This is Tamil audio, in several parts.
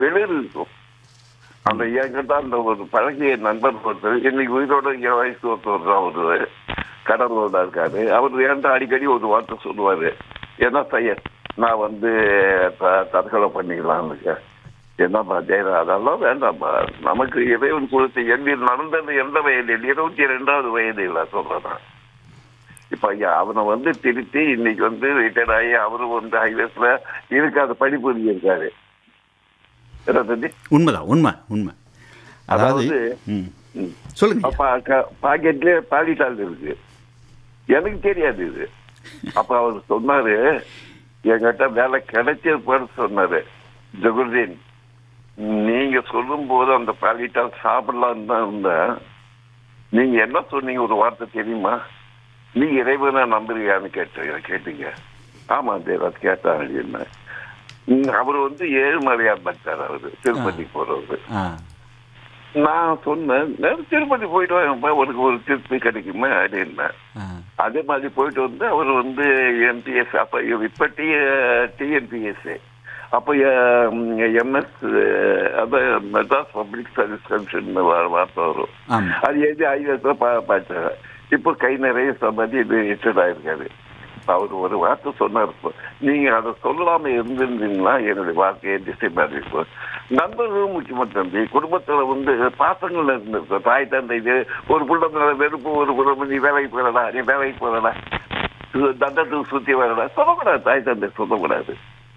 வெளியில் இருக்கும் அந்த என்கிட்ட அந்த ஒரு பழகிய நண்பர் ஒருத்தர் இன்னைக்கு உயிரோட என் வயசு ஒருத்தர் தான் ஒரு கடலோட இருக்காரு அவர் என்கிட்ட அடிக்கடி ஒரு வார்த்தை சொல்லுவாரு என்ன செய்ய நான் வந்து த- தற்கொலை பண்ணிக்கலாம்னு இருக்கேன். என்னப்பா ஜெயரா அதெல்லாம் வேண்டாம்ப்பா நமக்கு இறைவன் கொடுத்த எண்ணில் நடந்தது எந்த வயதில் இருபத்தி ரெண்டாவது வயதில் சொல்றேன் இப்ப ஐயா அவனை வந்து திருத்தி இன்னைக்கு வந்து ரிட்டையர்ட் ஆகி அவரும் வந்து ஹைவேஸ்ல இருக்காத படிப்பு இருக்காரு என்ன தம்பி? உண்மைதான் உண்மை உண்மை அதாவது அதாவது, ம் ம். சொல்லுங்க ஐயா. அப்ப க- பாக்கெட்லயே பாலிட்டால் இருக்கு எனக்கு தெரியாது இது அப்ப அவர் சொன்னாரு என்கிட்ட வேலை கிடைச்சிருப்பாரு சொன்னாரு ஜகுர்தீன் நீங்க சொல்லும் போது அந்த பாலிட்டால் சாப்பிடலாம்னு தான் இருந்தேன் நீங்க என்ன சொன்னீங்க ஒரு வார்த்தை தெரியுமா நீ இறைவனை நம்புறியான்னு கேட்டு கேட்டீங்க ஆமா தேவத் கேட்டான் அப்படின்னு ம், அவர் வந்து ஏழுமலையார் பக்தர் அவரு திருப்பதி போறவரு ஆ நான் சொன்னேன் நான் திருப்பதி போயிட்டு வரேன்ப்பா உனக்கு ஒரு திருப்தி கிடைக்குமா அப்படின்னேன் ஆ அதே மாதிரி போயிட்டு வந்து அவர் வந்து என்டிஎஸ் அப்ப இப்ப டி டிஎன்பிஎஸ்ஏ அப்போ எம்எஸ் அதான் மெட்ராஸ் பப்ளிக் சர்வீஸ் கமிஷன் வார்த்தை வரும் ஆமா அது எழுதி ஐஎஸ்ல பா பார்த்தாங்க இப்போ கை நிறைய சம்பாதி இது ரிட்டர்ட் ஆயிருக்காரு அவர் ஒரு வார்த்தை சொன்னார் இப்போ. நீங்க அதை சொல்லாம இருந்திருந்தீங்களா என்னுடைய வாழ்க்கையை திசை பாதிப்பு நண்பர்களும் முக்கியமா தம்பி குடும்பத்துல வந்து பாசங்கள் இருந்திருக்கும் தாய் தந்தை இது ஒரு புள்ள மேல வெறுப்பு ஒரு குடும்பம் நீ வேலைக்கு போறடா நீ வேலைக்கு போறடா சு- தண்டத்துக்கு சுத்தி வரடா சொல்லக்கூடாது தாய் தந்தை சொல்லக்கூடாது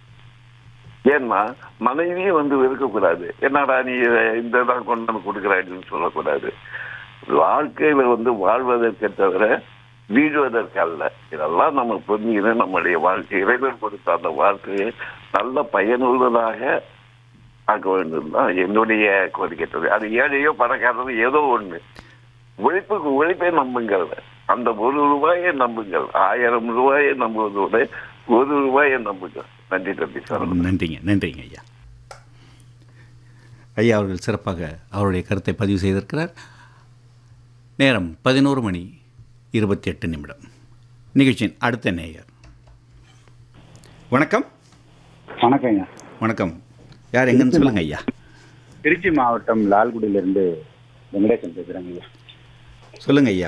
ஏன்னா மனைவியே வந்து வெறுக்கக்கூடாது என்னடா நீ இந்த தான் கொண்டு வந்து கொடுக்குற அப்படின்னு சொல்லக்கூடாது வாழ்க்கையில வந்து வாழ்வதற்கு தவிர வீழ்வதற்கு அல்ல இதெல்லாம் நம்ம புரிஞ்சுக்கணும் நம்முடைய வாழ்க்கை இறைவன் கொடுத்த அந்த வாழ்க்கையை நல்ல பயனுள்ளதாக ஆக்க வேண்டும் தான் என்னுடைய கோரிக்கை தவிர. அது ஏழையோ பணக்காரரோ ஏதோ ஒண்ணு உழைப்புக்கு உழைப்பை நம்புங்கள் அந்த ஒரு ரூபாயை நம்புங்கள் ஆயிரம் ரூபாயை நம்புவதோட ஒரு ரூபாயை நம்புங்கள் நன்றி தம்பி சார் நன்றிங்க நன்றிங்க ஐயா ஐயா அவர்கள் சிறப்பாக அவருடைய கருத்தை பதிவு செய்திருக்கிறார் நேரம் பதினோரு மணி இருபத்தி எட்டு நிமிடம் நிகழ்ச்சியின் அடுத்த நேயர் வணக்கம் வணக்கம் ஐயா வணக்கம் யார் எங்கன்னு சொல்லுங்க ஐயா திருச்சி மாவட்டம் லால்குடியிலிருந்து வெங்கடேசன் பேசுறேங்க ஐயா சொல்லுங்க ஐயா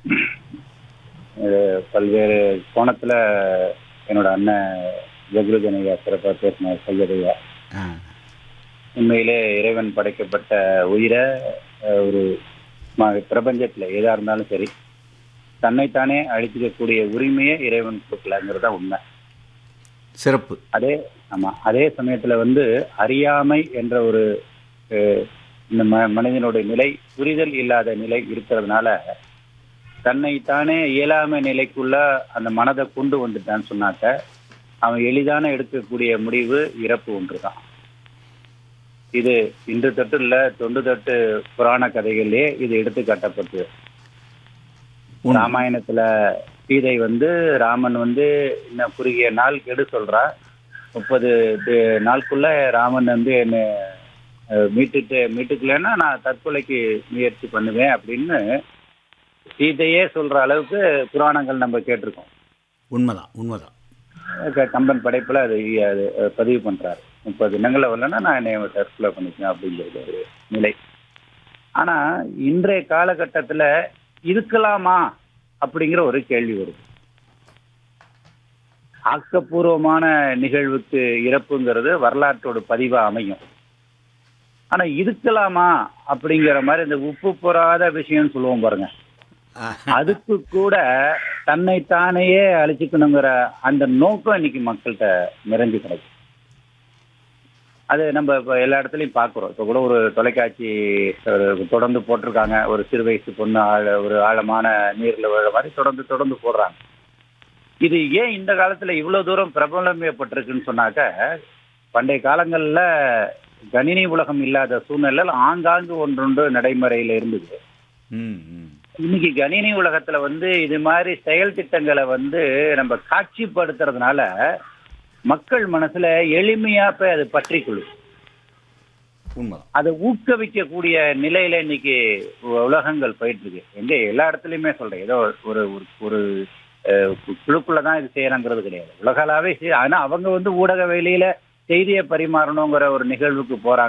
அஹ் பல்வேறு கோணத்துல என்னோட அண்ணன் ஜகுருஜன் ஐயா சிறப்பாக பேசினார் சையத் ஐயா ஆ உண்மையிலே இறைவன் படைக்கப்பட்ட உயிரை அஹ், ஒரு ம- பிரபஞ்சத்துல எதா இருந்தாலும் சரி தன்னைத்தானே அழிச்சிக்கக்கூடிய உரிமையை இறைவன் கொடுக்கலங்கிறது தான் உண்மை சிறப்பு அதே ஆமா அதே சமயத்துல வந்து அறியாமை என்ற ஒரு அஹ், இந்த ம- மனிதனுடைய நிலை புரிதல் இல்லாத நிலை இருக்கிறதுனால தன்னைத்தானே இயலாமை நிலைக்குள்ள அந்த மனதை கொண்டு வந்துட்டான்னு சொன்னாக்க அவன் எளிதான எடுக்கக்கூடிய முடிவு இறப்பு ஒன்றுதான் இது இன்று தொட்டு இல்ல தொண்டு தொட்டு புராண கதைகளிலே இது எடுத்து காட்டப்பட்டு உண்மை. ராமாயணத்துல சீதை வந்து ராமன் வந்து இன்னும் குறுகிய நாள் கெடு சொல்றா முப்பது தி- நாளுக்குள்ள ராமன் வந்து என்ன அஹ், மீட்டுட்டு மீட்டுக்கலன்னா நான் தற்கொலைக்கு முயற்சி பண்ணுவேன் அப்படின்னு சீதையே சொல்ற அளவுக்கு புராணங்கள் நம்ம கேட்டிருக்கோம் உண்மைதான் உண்மைதான் க- கம்பன் படைப்புல அது அது பதிவு பண்றாரு முப்பது தினங்கள்ல வரலன்னா நான் என்னை தற்கொலை பண்ணிக்குவேன் அப்படிங்கிறது ஒரு நிலை ஆனா இன்றைய காலகட்டத்துல இருக்கலாமா அப்படிங்கிற ஒரு கேள்வி வருது ஆக்கப்பூர்வமான நிகழ்வுக்கு இறப்புங்கிறது வரலாற்றோட பதிவா அமையும் ஆனா இருக்கலாமா அப்படிங்கிற மாதிரி இந்த உப்பு பொறாத விஷயம்னு சொல்லுவோம் பாருங்க அதுக்கு கூட தன்னைத்தானையே அழிச்சுக்கணுங்கிற அந்த நோக்கம் இன்னைக்கு மக்கள்கிட்ட நிறைஞ்சு கிடக்கு அது நம்ம இப்போ எல்லா இடத்துலையும் பார்க்குறோம் இப்போ கூட ஒரு தொலைக்காட்சி ஒரு தொடர்ந்து போட்டிருக்காங்க ஒரு சிறு வயசு பொண்ணு ஆழ ஒரு ஆழமான நீரில் விழ மாதிரி தொடர்ந்து தொடர்ந்து போடுறாங்க இது ஏன் இந்த காலத்துல இவ்வளவு தூரம் பிரபலமையப்பட்டிருக்குன்னு சொன்னாக்க பண்டைய காலங்கள்ல கணினி உலகம் இல்லாத சூழ்நிலையில் ஆங்காங்கு ஒன்றொன்று நடைமுறையில இருந்தது ம் ம் இன்னைக்கு கணினி உலகத்துல வந்து இது மாதிரி செயல் திட்டங்களை வந்து நம்ம காட்சிப்படுத்துறதுனால மக்கள் மனசுல எளிமையா போய் அது பற்றி கொள்ளும் உண்மைதான் அதை ஊக்குவிக்கக்கூடிய நிலையில இன்னைக்கு உ- உலகங்கள் போயிட்டு இருக்கு எங்க எல்லா இடத்துலயுமே சொல்றேன் ஏதோ ஒரு ஒரு- ஒரு அஹ், கு- குழுக்குள்ள தான் இது செய்யறாங்கிறது கிடையாது உலகளாவே செய்ய ஆனா அவங்க வந்து ஊடக வெளியில செய்தியை பரிமாறணுங்கிற ஒரு நிகழ்வுக்கு போறாங்க